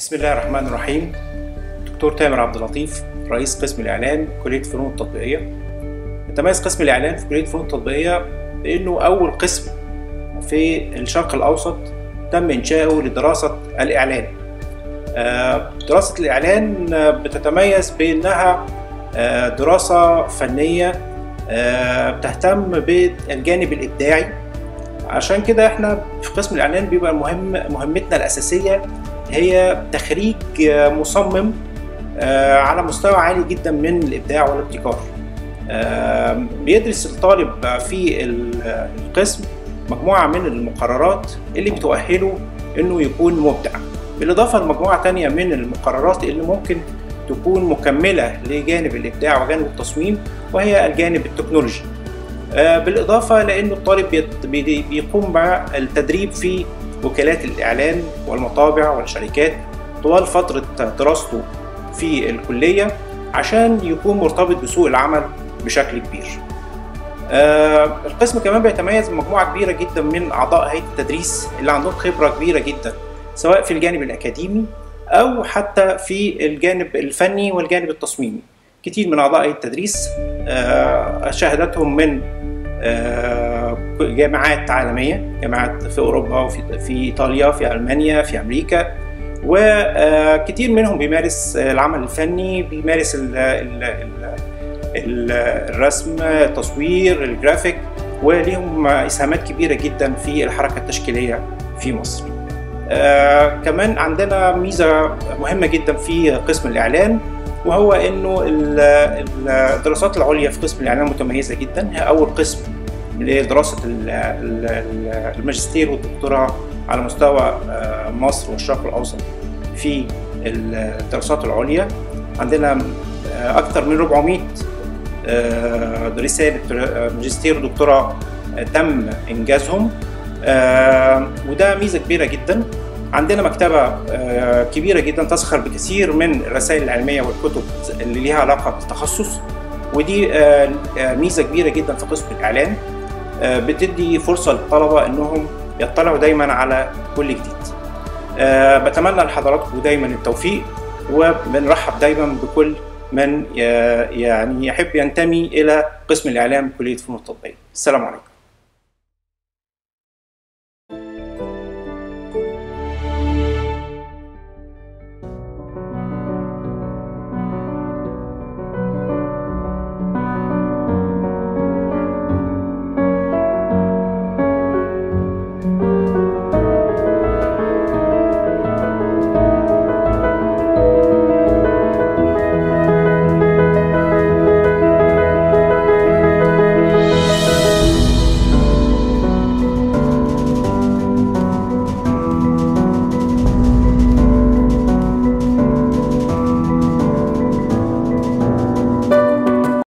بسم الله الرحمن الرحيم دكتور تامر عبد اللطيف رئيس قسم الإعلان كلية الفنون التطبيقية يتميز قسم الإعلان في كلية الفنون التطبيقية بأنه أول قسم في الشرق الأوسط تم إنشاؤه لدراسة الإعلان دراسة الإعلان بتتميز بأنها دراسة فنية بتهتم بالجانب الإبداعي عشان كده احنا في قسم الإعلان بيبقى مهم مهمتنا الأساسية هي تخريج مصمم على مستوى عالي جدا من الابداع والابتكار بيدرس الطالب في القسم مجموعه من المقررات اللي بتؤهله انه يكون مبدع بالاضافه لمجموعه تانية من المقررات اللي ممكن تكون مكمله لجانب الابداع وجانب التصميم وهي الجانب التكنولوجي بالاضافه لانه الطالب بيقوم مع التدريب في وكالات الإعلان والمطابع والشركات طوال فترة دراسته في الكلية عشان يكون مرتبط بسوق العمل بشكل كبير. آه القسم كمان بيتميز بمجموعة كبيرة جدا من أعضاء هيئة التدريس اللي عندهم خبرة كبيرة جدا سواء في الجانب الأكاديمي أو حتى في الجانب الفني والجانب التصميمي. كتير من أعضاء هيئة التدريس آه شهادتهم من جامعات عالمية جامعات في أوروبا وفي في إيطاليا في ألمانيا في أمريكا وكتير منهم بيمارس العمل الفني بيمارس ال ال ال الرسم التصوير الجرافيك وليهم إسهامات كبيرة جدا في الحركة التشكيلية في مصر كمان عندنا ميزة مهمة جدا في قسم الإعلان وهو انه الدراسات العليا في قسم الاعلام متميزه جدا هي اول قسم لدراسه الماجستير والدكتوراه على مستوى مصر والشرق الاوسط في الدراسات العليا عندنا اكثر من 400 رساله ماجستير ودكتوراه تم انجازهم وده ميزه كبيره جدا عندنا مكتبة كبيرة جدا تزخر بكثير من الرسائل العلمية والكتب اللي ليها علاقة بالتخصص ودي ميزة كبيرة جدا في قسم الإعلان بتدي فرصة للطلبة إنهم يطلعوا دايما على كل جديد بتمنى لحضراتكم دايما التوفيق وبنرحب دايما بكل من يعني يحب ينتمي إلى قسم الإعلام كلية فنون التطبيقية السلام عليكم